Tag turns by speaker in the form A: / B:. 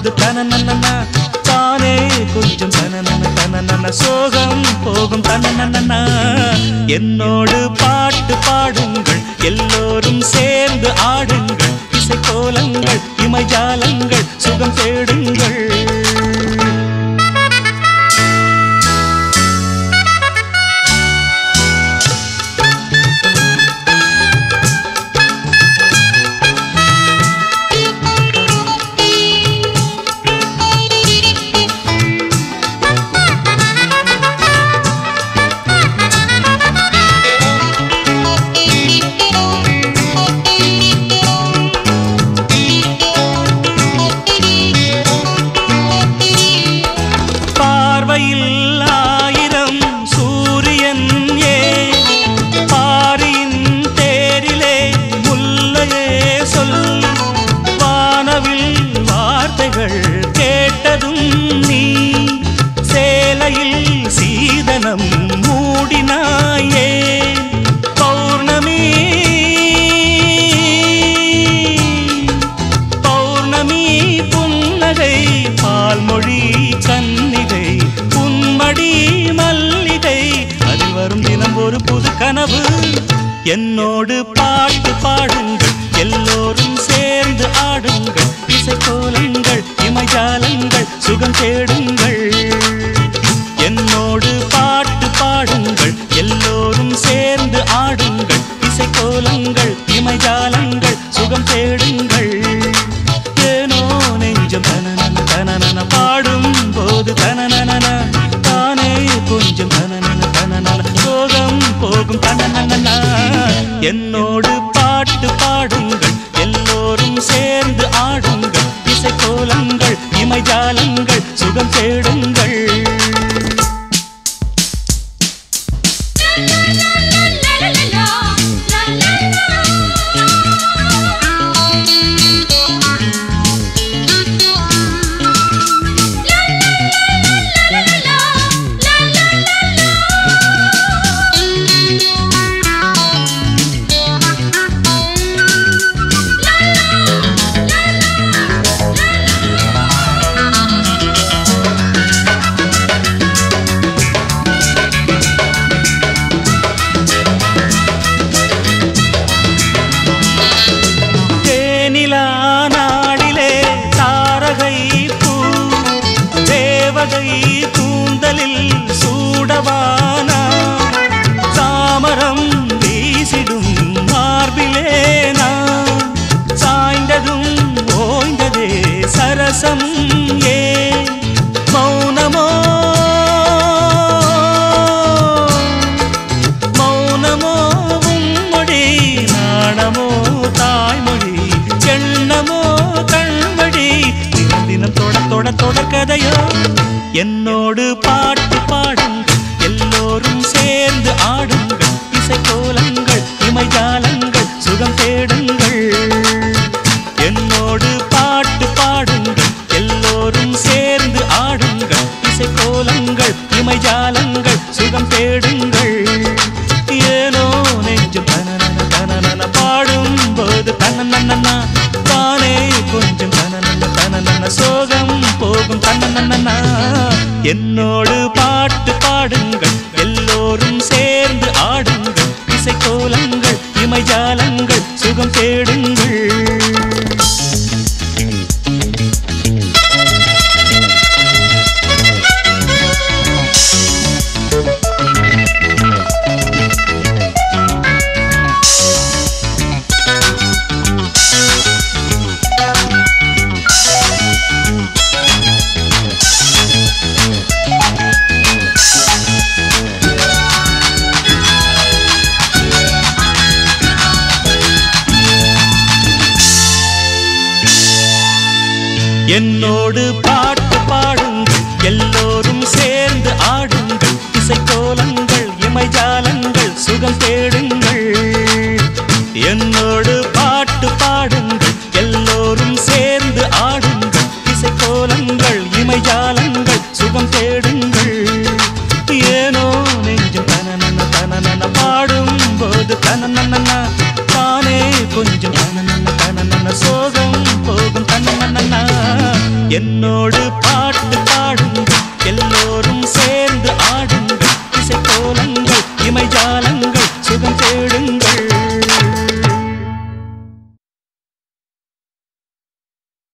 A: போது தனநன்னா தானே கொஞ்சம் தனநன தனநன சோகம் போகும் தனநன்னா என்னோடு பாட்டு பாடுங்கள் எல்லோரும் சேர்ந்து ஆடுங்கள் இசைக்கோலங்கள் இமைஜாலங்கள் சுகம் தேடுங்கள் பார்வையில் ஆயிரம் சூரியன் ஏ பாரியின் தேரிலே முல்லையே சொல் வானவில் வார்த்தைகள் கேட்டதும் நீ சேலையில் சீதனம் மூடினாயே பௌர்ணமி பௌர்ணமி புன்னகை பால்மொழி கன்னிகை புன்மடி மல்லிகை அதில் வரும் தினம் ஒரு புது கனவு என்னோடு பாட்டு பாடுங்கள் எல்லோரும் சேர்ந்து ஆடுங்கள் இசைக்கோலங்கள் இமைஜாலங்கள் சுகம் தேடுங்கள் என்னோடு பாட்டு பாடுங்கள் எல்லோரும் சேர்ந்து ஆடுங்கள் இசைக்கோலங்கள் இமைஜாலங்கள் சுகம் தேடுங்கள் ஏனோ நெஞ்சம் தனனன தனனன பாடும் போது தனனன தானே கொஞ்சம் தனனன தனனன சோகம் போகும் தனனன என்னோடு பாட்டு பாடுங்கள் எல்லோரும் சேர்ந்து ஆடுங்கள் இசைக்கோலங்கள் இமைஜாலங்கள் சுகம் தேடுங்கள் தேனிலா நாடிலே தாரகை பூ தேவகை கூந்தலில் சூடவானா தாமரம் வீசிடும் மார்பிலே நான் சாய்ந்ததும் ஓய்ந்ததே சரசம் ஏ மௌனமோ மௌனமோ உம்மொழி நாணமோ தாய்மொழி எண்ணமோ கண்மொழி தினம் தினம் தொட தொட தொடர்கதையோ என்னோடு பாட்டு பாடுங்கள் எல்லோரும் சேர்ந்து ஆடுங்கள் இசைக்கோலங்கள் இமைஜாலங்கள் சுகம் தேடுங்கள் என்னோடு பாட்டு பாடுங்கள் எல்லோரும் சேர்ந்து ஆடுங்கள் இசைக்கோலங்கள் இமைஜாலங்கள் சுகம் தேடுங்கள் ஏனோ நெஞ்சம் தனனன தனனன பாடும் போது தனனன்னா தானே கொஞ்சம் தனனன தனனன சோகம் போகும் தனனன்னா என்னோடு பாட்டு பாடுங்கள் எல்லோரும் சேர்ந்து ஆடுங்கள் இசைக்கோலங்கள் இமைஜாலங்கள் சுகம் தேடுங்கள் என்னோடு பாட்டு பாடுங்கள் எல்லோரும் சேர்ந்து ஆடுங்கள் இசைக்கோலங்கள் இமைஜாலங்கள் சுகம் தேடுங்கள் என்னோடு பாட்டு பாடுங்கள் எல்லோரும் சேர்ந்து ஆடுங்கள் இசைக்கோலங்கள் இமைஜாலங்கள் சுகம் தேடுங்கள் ஏனோ நெஞ்சம் தனனன தனனன பாடும் போது தனனன தானே கொஞ்சம் தனனன தனனன சோகம் போகும் தனனன என்னோடு பாட்டு பாடுங்கள் எல்லோரும் சேர்ந்து ஆடுங்கள் இசைக்கோலங்கள் இமைஜாலங்கள்